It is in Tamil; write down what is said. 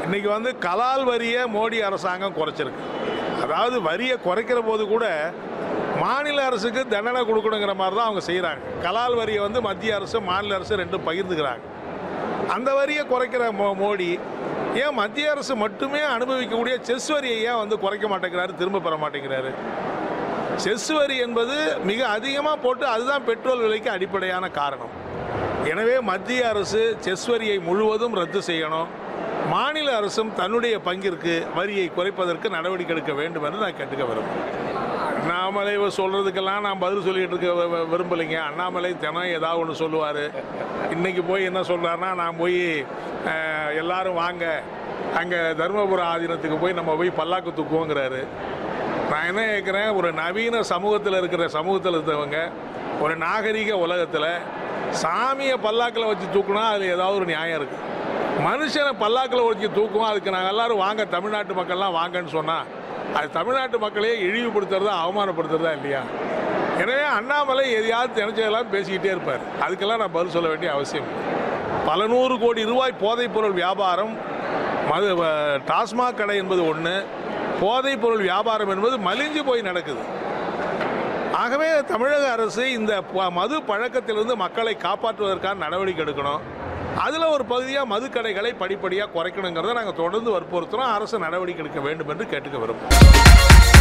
இன்னைக்கு வந்து கலால் வரியை மோடி அரசாங்கம் குறைச்சிருக்கு அதாவது வரியை குறைக்கிற போது கூட மாநில அரசுக்கு தண்டனை கொடுக்கணுங்கிற மாதிரி தான் அவங்க செய்கிறாங்க கலால் வரியை வந்து மத்திய அரசு மாநில அரசு ரெண்டும் பகிர்ந்துக்கிறாங்க அந்த வரியை குறைக்கிற மோ மோடி ஏன் மத்திய அரசு மட்டுமே அனுபவிக்கக்கூடிய செஸ் வரியை ஏன் வந்து குறைக்க மாட்டேங்கிறாரு திரும்ப பெற மாட்டேங்கிறாரு செஸ் வரி என்பது மிக அதிகமாக போட்டு அதுதான் பெட்ரோல் விலைக்கு அடிப்படையான காரணம் எனவே மத்திய அரசு செஸ் வரியை முழுவதும் ரத்து செய்யணும் மாநில அரசும் தன்னுடைய பங்கிற்கு வரியை குறைப்பதற்கு நடவடிக்கை எடுக்க வேண்டும் என்று நான் கேட்டுக்க விரும்புகிறேன் அண்ணாமலை இவர் சொல்றதுக்கெல்லாம் நான் பதில் சொல்லிட்டு இருக்க வி- வி- விரும்பலைங்க அண்ணாமலை தினம் ஏதாவது ஒன்று சொல்லுவார் இன்னைக்கு போய் என்ன சொல்றாருன்னா நான் போய் அஹ், எல்லாரும் வாங்க அங்கே தருமபுரம் ஆதீனத்துக்கு போய் நம்ம போய் பல்லாக்கு தூக்குவோங்கிறாரு நான் என்ன கேட்குறேன் ஒரு நவீன சமூகத்தில் இருக்கிற சமூகத்தில் இருந்தவங்க ஒரு நாகரிக உலகத்தில் சாமியை பல்லாக்கில் வச்சு தூக்குனா அதில் ஏதாவது ஒரு நியாயம் இருக்குது மனுஷனை பல்லாக்கில் வச்சு தூக்குவோம் அதுக்கு நாங்கள் எல்லாரும் வாங்க தமிழ்நாட்டு மக்கள்லாம் வாங்கன்னு சொன்னால் அது தமிழ்நாட்டு மக்களையே இழிவுபடுத்துறதா அவமானப்படுத்துறதா இல்லையா எனவே அண்ணாமலை எதையாவது நினைச்சதெல்லாம் பேசிக்கிட்டே இருப்பார் அதுக்கெல்லாம் நான் பதில் சொல்ல வேண்டிய அவசியம் இல்லை. பல நூறு கோடி ரூபாய் போதைப் பொருள் வியாபாரம் மது வ- டாஸ்மாக் கடை என்பது ஒன்று போதைப் பொருள் வியாபாரம் என்பது மலிஞ்சு போய் நடக்குது ஆகவே தமிழக அரசு இந்த ப- மது பழக்கத்திலிருந்து மக்களை காப்பாற்றுவதற்கான நடவடிக்கை எடுக்கணும் அதில் ஒரு பகுதியாக மதுக்கடைகளை படிப்படியாக குறைக்கணுங்கிறத நாங்கள் தொடர்ந்து வற்புறுத்துறோம் அரசு நடவடிக்கை எடுக்க வேண்டும் என்று கேட்டுக்க விரும்புகிறோம்